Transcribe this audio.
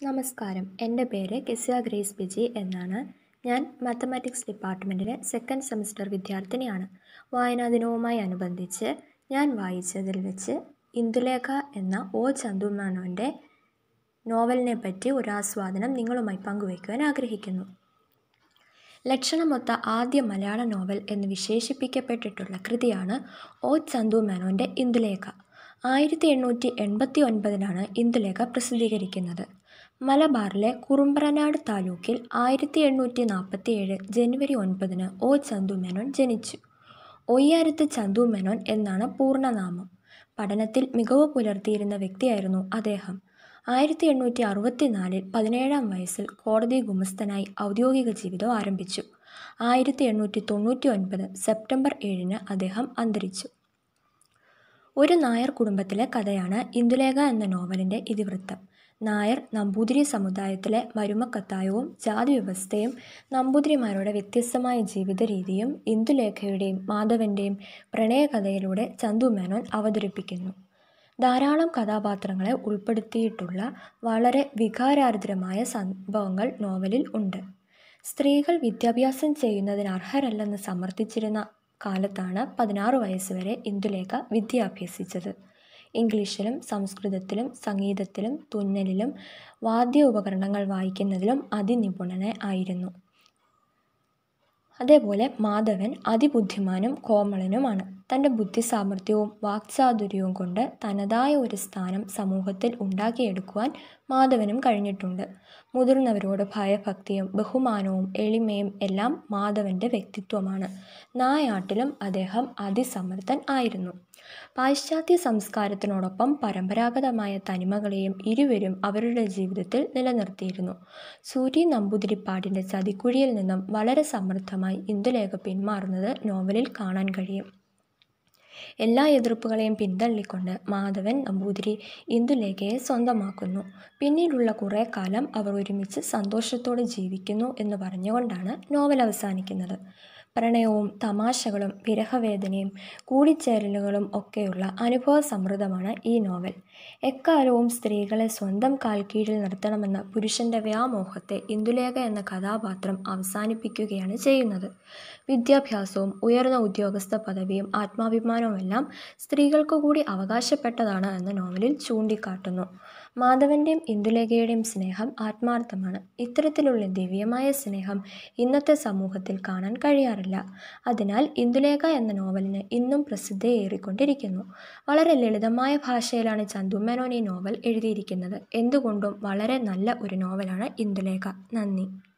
നമസ്കാരം എൻ്റെ പേര് കെസിയ ഗ്രേസ് ബിജി എന്നാണ് ഞാൻ മാത്തമാറ്റിക്സ് ഡിപ്പാർട്ട്മെൻറ്റിലെ സെക്കൻഡ് സെമസ്റ്റർ വിദ്യാർത്ഥിനിയാണ് വായനാ ദിനവുമായി അനുബന്ധിച്ച് ഞാൻ വായിച്ചതിൽ വെച്ച് ഇന്ദുലേഖ എന്ന ഒ ചന്തുമേനോൻ്റെ നോവലിനെ പറ്റി ഒരു ആസ്വാദനം നിങ്ങളുമായി പങ്കുവയ്ക്കുവാൻ ആഗ്രഹിക്കുന്നു ലക്ഷണമൊത്ത ആദ്യ മലയാള നോവൽ എന്ന് വിശേഷിപ്പിക്കപ്പെട്ടിട്ടുള്ള കൃതിയാണ് ഒ ചന്തു മേനോൻ്റെ ഇന്ദുലേഖ ആയിരത്തി എണ്ണൂറ്റി എൺപത്തി ഒൻപതിലാണ് ഇന്ദുലേഖ പ്രസിദ്ധീകരിക്കുന്നത് മലബാറിലെ കുറുമ്പ്രനാട് താലൂക്കിൽ ആയിരത്തി എണ്ണൂറ്റി നാൽപ്പത്തി ഏഴ് ജനുവരി ഒൻപതിന് ഒ ചന്തു മേനോൻ ജനിച്ചു ഒയ്യാരത്ത് ചന്തു മേനോൻ എന്നാണ് പൂർണ്ണനാമം പഠനത്തിൽ മികവ് പുലർത്തിയിരുന്ന വ്യക്തിയായിരുന്നു അദ്ദേഹം ആയിരത്തി എണ്ണൂറ്റി അറുപത്തിനാലിൽ പതിനേഴാം വയസ്സിൽ കോടതി ഗുമസ്തനായി ഔദ്യോഗിക ജീവിതം ആരംഭിച്ചു ആയിരത്തി എണ്ണൂറ്റി തൊണ്ണൂറ്റി ഒൻപത് സെപ്റ്റംബർ ഏഴിന് അദ്ദേഹം അന്തരിച്ചു ഒരു നായർ കുടുംബത്തിലെ കഥയാണ് ഇന്ദുലേഖ എന്ന നോവലിൻ്റെ ഇതിവൃത്തം നായർ നമ്പൂതിരി സമുദായത്തിലെ മരുമക്കത്തായവും ജാതി വ്യവസ്ഥയും നമ്പൂതിരിമാരുടെ വ്യത്യസ്തമായ ജീവിത രീതിയും ഇന്ദുലേഖയുടെയും മാധവൻ്റെയും പ്രണയകഥയിലൂടെ ചന്തു മേനോൻ അവതരിപ്പിക്കുന്നു ധാരാളം കഥാപാത്രങ്ങളെ ഉൾപ്പെടുത്തിയിട്ടുള്ള വളരെ വികാരാർദ്രമായ സംഭവങ്ങൾ നോവലിൽ ഉണ്ട് സ്ത്രീകൾ വിദ്യാഭ്യാസം ചെയ്യുന്നതിന് അർഹരല്ലെന്ന് സമർത്ഥിച്ചിരുന്ന കാലത്താണ് പതിനാറ് വയസ്സുവരെ ഇന്ദുലേഖ വിദ്യ അഭ്യസിച്ചത് ഇംഗ്ലീഷിലും സംസ്കൃതത്തിലും സംഗീതത്തിലും തുന്നലിലും വാദ്യ ഉപകരണങ്ങൾ വായിക്കുന്നതിലും അതിനിപുണനെ ആയിരുന്നു അതേപോലെ മാധവൻ അതിബുദ്ധിമാനും കോമളനുമാണ് തൻ്റെ ബുദ്ധിസാമർഥ്യവും വാക്ചാതുര്യവും കൊണ്ട് തനതായ ഒരു സ്ഥാനം സമൂഹത്തിൽ ഉണ്ടാക്കിയെടുക്കുവാൻ മാധവനും കഴിഞ്ഞിട്ടുണ്ട് മുതിർന്നവരോട് ഭയഭക്തിയും ബഹുമാനവും എളിമയും എല്ലാം മാധവൻ്റെ വ്യക്തിത്വമാണ് നായാട്ടിലും അദ്ദേഹം അതിസമർത്ഥൻ ആയിരുന്നു പാശ്ചാത്യ സംസ്കാരത്തിനോടൊപ്പം പരമ്പരാഗതമായ തനിമകളെയും ഇരുവരും അവരുടെ ജീവിതത്തിൽ നിലനിർത്തിയിരുന്നു സൂര്യ നമ്പൂതിരിപ്പാടിൻ്റെ ചതിക്കുഴിയിൽ നിന്നും വളരെ സമൃദ്ധമായി ഇന്ദുലേഖ പിന്മാറുന്നത് നോവലിൽ കാണാൻ കഴിയും എല്ലാ എതിർപ്പുകളെയും പിന്തള്ളിക്കൊണ്ട് മാധവൻ നമ്പൂതിരി ഇന്ദുലേഖയെ സ്വന്തമാക്കുന്നു പിന്നീടുള്ള കുറേ കാലം അവർ ഒരുമിച്ച് സന്തോഷത്തോടെ ജീവിക്കുന്നു എന്ന് പറഞ്ഞുകൊണ്ടാണ് നോവൽ അവസാനിക്കുന്നത് പ്രണയവും തമാശകളും വിരഹവേദനയും കൂടിച്ചേരലുകളും ഒക്കെയുള്ള അനുഭവ സമൃദ്ധമാണ് ഈ നോവൽ എക്കാലവും സ്ത്രീകളെ സ്വന്തം കാൽക്കീഴിൽ നിർത്തണമെന്ന പുരുഷൻ്റെ വ്യാമോഹത്തെ ഇന്ദുലേഖ എന്ന കഥാപാത്രം അവസാനിപ്പിക്കുകയാണ് ചെയ്യുന്നത് വിദ്യാഭ്യാസവും ഉയർന്ന ഉദ്യോഗസ്ഥ പദവിയും ആത്മാഭിമാനവുമെല്ലാം സ്ത്രീകൾക്ക് കൂടി അവകാശപ്പെട്ടതാണ് എന്ന് നോവലിൽ ചൂണ്ടിക്കാട്ടുന്നു മാധവൻ്റെയും ഇന്ദുലേഖയുടെയും സ്നേഹം ആത്മാർത്ഥമാണ് ഇത്തരത്തിലുള്ള ദിവ്യമായ സ്നേഹം ഇന്നത്തെ സമൂഹത്തിൽ കാണാൻ കഴിയാറില്ല അതിനാൽ ഇന്ദുലേഖ എന്ന നോവലിന് ഇന്നും പ്രസിദ്ധിയേറിക്കൊണ്ടിരിക്കുന്നു വളരെ ലളിതമായ ഭാഷയിലാണ് ചന്തുമേനോൻ ഈ നോവൽ എഴുതിയിരിക്കുന്നത് എന്തുകൊണ്ടും വളരെ നല്ല ഒരു നോവലാണ് ഇന്ദുലേഖ നന്ദി